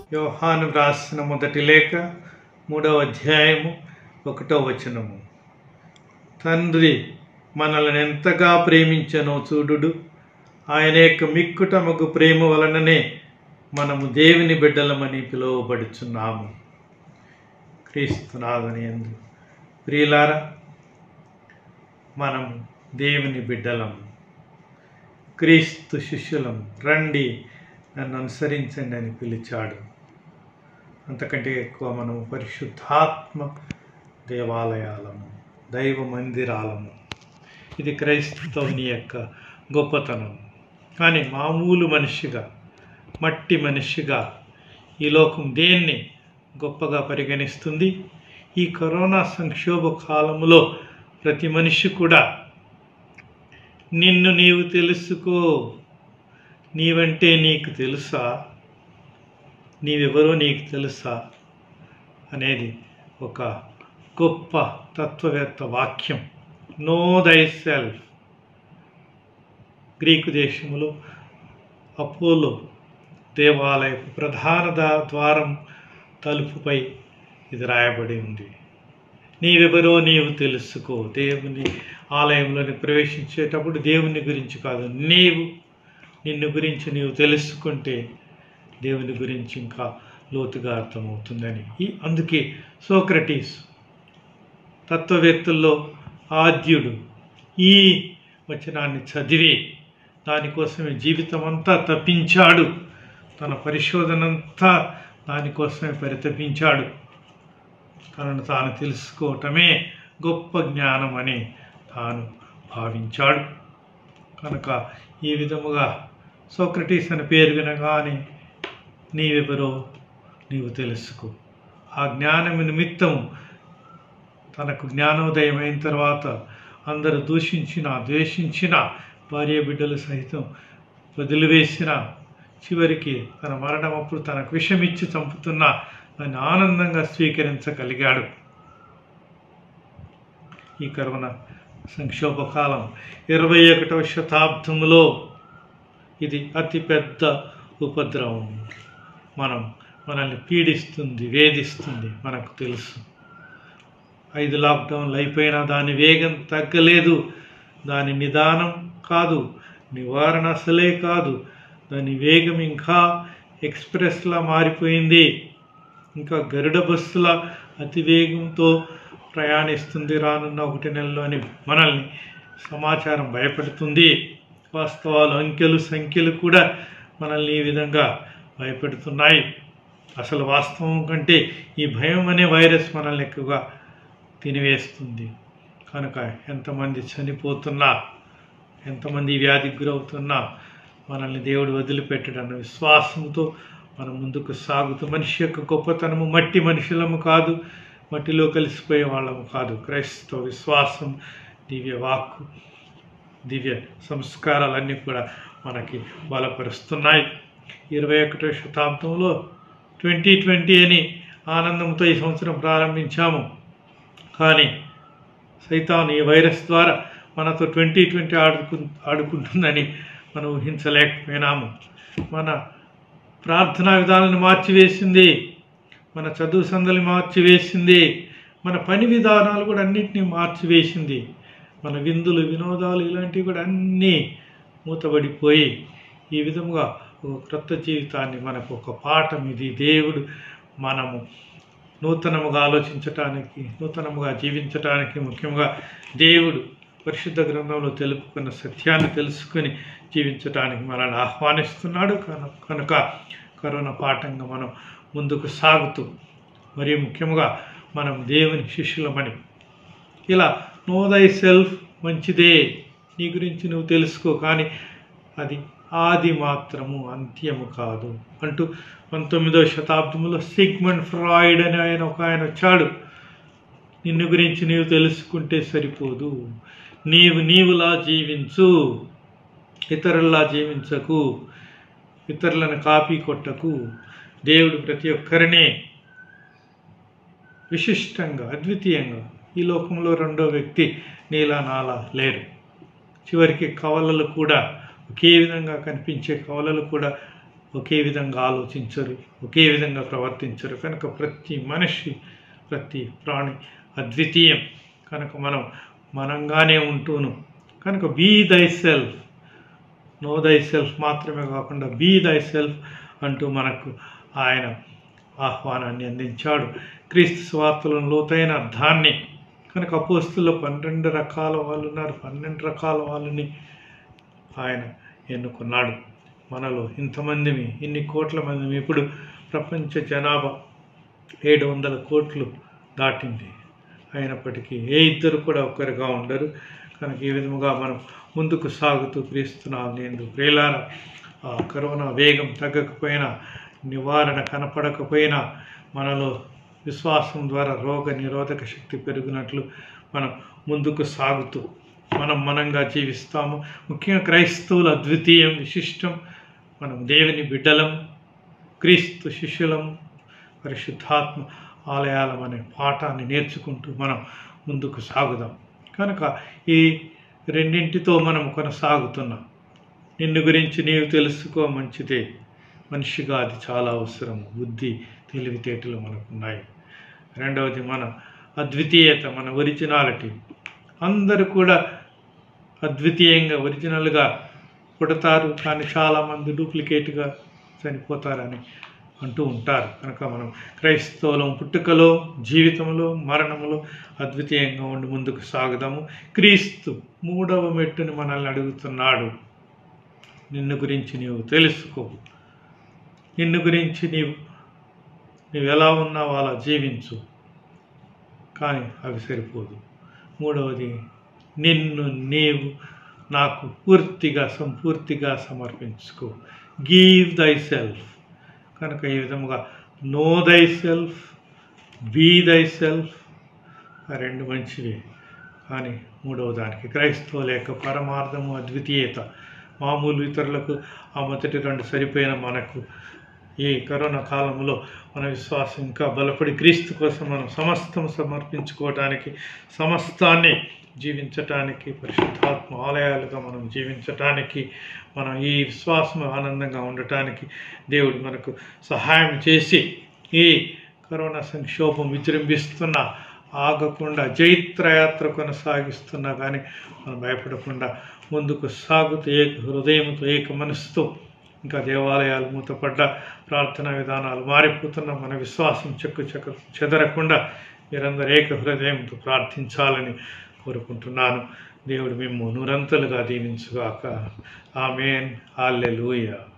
యోహాను రాసిన మొదటి లేఖ మూడవ అధ్యాయము ఒకటో వచనము తండ్రి మనల్ని ఎంతగా ప్రేమించనో చూడుడు ఆయన యొక్క మిక్కుటమగు ప్రేమ వలననే మనము దేవుని బిడ్డలమని పిలువబడుచున్నాము క్రీస్తునాథని ఎందు ప్రియులారా మనము దేవుని బిడ్డలము క్రీస్తు శిష్యులం రండి నన్ను అనుసరించండి అని పిలిచాడు అంతకంటే ఎక్కువ మనము పరిశుద్ధాత్మ దేవాలయాలము దైవ మందిరాలము ఇది క్రైస్తవుని యొక్క గొప్పతనం కానీ మామూలు మనిషిగా మట్టి మనిషిగా ఈ లోకం దేన్ని గొప్పగా పరిగణిస్తుంది ఈ కరోనా సంక్షోభ కాలంలో ప్రతి మనిషి కూడా నిన్ను నీవు తెలుసుకో నీవంటే నీకు తెలుసా నీవెవరో నీకు తెలుసా అనేది ఒక గొప్ప తత్వవేత్త వాక్యం నో దై సెల్ఫ్ గ్రీకు దేశంలో అపోలో దేవాలయపు ప్రధాన దా- ద్వారం తలుపుపై ఇది రాయబడి ఉంది నీవెవరో నీవు తెలుసుకో దేవుని ఆలయంలోని ప్రవేశించేటప్పుడు దేవుని గురించి కాదు నీవు నిన్ను గురించి నీవు తెలుసుకుంటే దేవుని గురించి ఇంకా లోతుగా అర్థమవుతుందని ఈ అందుకే సోక్రటీస్ తత్వవేత్తల్లో ఆద్యుడు ఈ వచనాన్ని చదివి దానికోసమే జీవితం అంతా తప్పించాడు తన పరిశోధనంతా దానికోసమే పరితపించాడు తనను తాను తెలుసుకోవటమే గొప్ప జ్ఞానం అని తాను భావించాడు కనుక ఈ విధముగా సోక్రటీస్ అని పేరు వినగానే నీవెవరో నీవు తెలుసుకో ఆ జ్ఞానము నిమిత్తం తనకు జ్ఞానోదయం అయిన తర్వాత అందరూ దూషించిన ద్వేషించిన భార్య బిడ్డలు సహితం వదిలివేసిన చివరికి తన మరణం అప్పుడు తనకు విషమిచ్చి చంపుతున్న దాన్ని ఆనందంగా స్వీకరించగలిగాడు ఈ కరోనా సంక్షోభకాలం ఇరవై ఒకటవ శతాబ్దంలో ఇది అతిపెద్ద ఉపద్రవం మనం మనల్ని పీడిస్తుంది వేధిస్తుంది మనకు తెలుసు ఐదు లాక్డౌన్లు అయిపోయినా దాని వేగం తగ్గలేదు దాని నిదానం కాదు నివారణ అసలే కాదు దాని వేగం ఇంకా ఎక్స్ప్రెస్లా మారిపోయింది ఇంకా గరుడ బస్సుల అతి వేగంతో ప్రయాణిస్తుంది రానున్న ఒకటి నెలలో అని మనల్ని సమాచారం భయపెడుతుంది వాస్తవాలు అంకెలు సంఖ్యలు కూడా మనల్ని ఈ విధంగా భయపెడుతున్నాయి అసలు వాస్తవం కంటే ఈ భయం అనే వైరస్ మనల్ని ఎక్కువగా తినివేస్తుంది కనుక ఎంతమంది చనిపోతున్నా ఎంతమంది ఈ వ్యాధికి గురవుతున్నా మనల్ని దేవుడు వదిలిపెట్టడన్న విశ్వాసంతో మనం ముందుకు సాగుతూ మనిషి యొక్క గొప్పతనము మట్టి మనుషులము కాదు మట్టిలో కలిసిపోయే వాళ్ళము కాదు క్రైస్తవ విశ్వాసం దివ్య వాక్కు దివ్య సంస్కారాలన్నీ కూడా మనకి బలపరుస్తున్నాయి ఇరవై ఒకటో శతాబ్దంలో ట్వంటీ ట్వంటీ అని ఆనందంతో ఈ సంవత్సరం ప్రారంభించాము కానీ సైతాన్ ఈ వైరస్ ద్వారా మనతో ట్వంటీ ట్వంటీ ఆడుకు ఆడుకుంటుందని మనం ఊహించలేకపోయినాము మన ప్రార్థనా విధానాలను మార్చివేసింది మన చదువు సందలు మార్చివేసింది మన పని విధానాలు కూడా అన్నింటినీ మార్చివేసింది మన విందులు వినోదాలు ఇలాంటివి కూడా అన్నీ మూతబడిపోయి ఈ విధముగా ఒక క్రొత్త జీవితాన్ని మనకు ఒక పాఠం ఇది దేవుడు మనము నూతనముగా ఆలోచించటానికి నూతనముగా జీవించటానికి ముఖ్యంగా దేవుడు పరిశుద్ధ గ్రంథంలో తెలుపుకున్న సత్యాన్ని తెలుసుకుని జీవించటానికి మనల్ని ఆహ్వానిస్తున్నాడు కను- కనుక కరోనా పాఠంగా మనం ముందుకు సాగుతూ మరియు ముఖ్యంగా మనం దేవుని శిష్యులమని ఇలా నో దై సెల్ఫ్ మంచిదే నీ గురించి నువ్వు తెలుసుకో కానీ అది ఆది మాత్రము అంత్యము కాదు అంటూ పంతొమ్మిదవ శతాబ్దంలో సిగ్మండ్ ఫ్రాయిడ్ అని ఆయన ఒక ఆయన వచ్చాడు నిన్ను గురించి నీవు తెలుసుకుంటే సరిపోదు నీవు నీవులా జీవించు ఇతరుల్లా జీవించకు ఇతరులను కాపీ కొట్టకు దేవుడు ప్రతి ఒక్కరిని విశిష్టంగా అద్వితీయంగా ఈ లోకంలో రెండో వ్యక్తి నీలా నాలా లేరు చివరికి కవలలు కూడా ఒకే విధంగా కనిపించే కవలలు కూడా ఒకే విధంగా ఆలోచించరు ఒకే విధంగా ప్రవర్తించరు కనుక ప్రతి మనిషి ప్రతి ప్రాణి అద్వితీయం కనుక మనం మనంగానే ఉంటూను కనుక బీ దై సెల్ఫ్ నో దై సెల్ఫ్ మాత్రమే కాకుండా బీ దై సెల్ఫ్ అంటూ మనకు ఆయన ఆహ్వానాన్ని అందించాడు క్రీస్తు స్వార్థలో లోతైన అర్థాన్ని కనుక అపోస్తుల్లో పన్నెండు రకాల వాళ్ళు ఉన్నారు పన్నెండు రకాల వాళ్ళని ఆయన ఎన్నుకున్నాడు మనలో ఇంతమందిని ఇన్ని కోట్ల మందిని ఇప్పుడు ప్రపంచ జనాభా ఏడు వందల కోట్లు దాటింది అయినప్పటికీ ఏ ఇద్దరు కూడా ఒక్కరిగా ఉండరు కనుక ఈ విధముగా మనం ముందుకు సాగుతూ క్రీస్తున్నాం నేను ప్రేలార ఆ కరోనా వేగం తగ్గకపోయినా నివారణ కనపడకపోయినా మనలో విశ్వాసం ద్వారా రోగ నిరోధక శక్తి పెరిగినట్లు మనం ముందుకు సాగుతూ మనం మనంగా జీవిస్తాము ముఖ్యంగా క్రైస్తవులు అద్వితీయం విశిష్టం మనం దేవుని బిడ్డలం క్రీస్తు శిష్యులం పరిశుద్ధాత్మ ఆలయాలం అనే పాఠాన్ని నేర్చుకుంటూ మనం ముందుకు సాగుదాం కనుక ఈ రెండింటితో మనం కొనసాగుతున్నాం నిన్ను గురించి నీవు తెలుసుకో మంచిదే మనిషిగా అది చాలా అవసరం బుద్ధి తెలివితేటలు మనకున్నాయి రెండవది మన అద్వితీయత మన ఒరిజినాలిటీ అందరూ కూడా అద్వితీయంగా ఒరిజినల్గా పుడతారు కానీ చాలామంది డూప్లికేట్గా చనిపోతారని అంటూ ఉంటారు కనుక మనం క్రైస్తవులం పుట్టుకలో జీవితంలో మరణంలో అద్వితీయంగా ఉండి ముందుకు సాగుదాము క్రీస్తు మూడవ మెట్టుని మనల్ని అడుగుతున్నాడు నిన్ను గురించి నీవు తెలుసుకో నిన్ను గురించి నీవు నీవు ఎలా ఉన్నావో అలా జీవించు కానీ అవి సరిపోదు మూడవది నిన్ను నీవు నాకు పూర్తిగా సంపూర్తిగా సమర్పించుకో గివ్ దై సెల్ఫ్ కనుక ఈ విధముగా నో దై సెల్ఫ్ బీ దై సెల్ఫ్ ఆ రెండు మంచివి కానీ మూడవ దానికి క్రైస్తవుల యొక్క పరమార్థము అద్వితీయత మామూలు ఇతరులకు ఆ మొదటి రెండు సరిపోయిన మనకు ఈ కరోనా కాలంలో మన విశ్వాసం ఇంకా బలపడి క్రీస్తు కోసం మనం సమస్తం సమర్పించుకోవటానికి సమస్తాన్ని జీవించటానికి పరిశుద్ధాత్మ ఆలయాలుగా మనం జీవించటానికి మనం ఈ విశ్వాసం ఆనందంగా ఉండటానికి దేవుడు మనకు సహాయం చేసి ఈ కరోనా సంక్షోభం విజృంభిస్తున్న ఆగకుండా జైత్రయాత్ర కొనసాగిస్తున్నా కానీ మనం భయపడకుండా ముందుకు సాగుతూ ఏక హృదయంతో ఏక మనసుతో ఇంకా దేవాలయాలు మూతపడ్డ ప్రార్థనా విధానాలు మారిపోతున్న మన విశ్వాసం చెక్కు చెక్క చెదరకుండా మీరందరూ ఏక హృదయంతో ప్రార్థించాలని కోరుకుంటున్నాను దేవుడు మేము నూరంతలుగా దీవించుగాక ఆమెన్ హాల్లెలూయా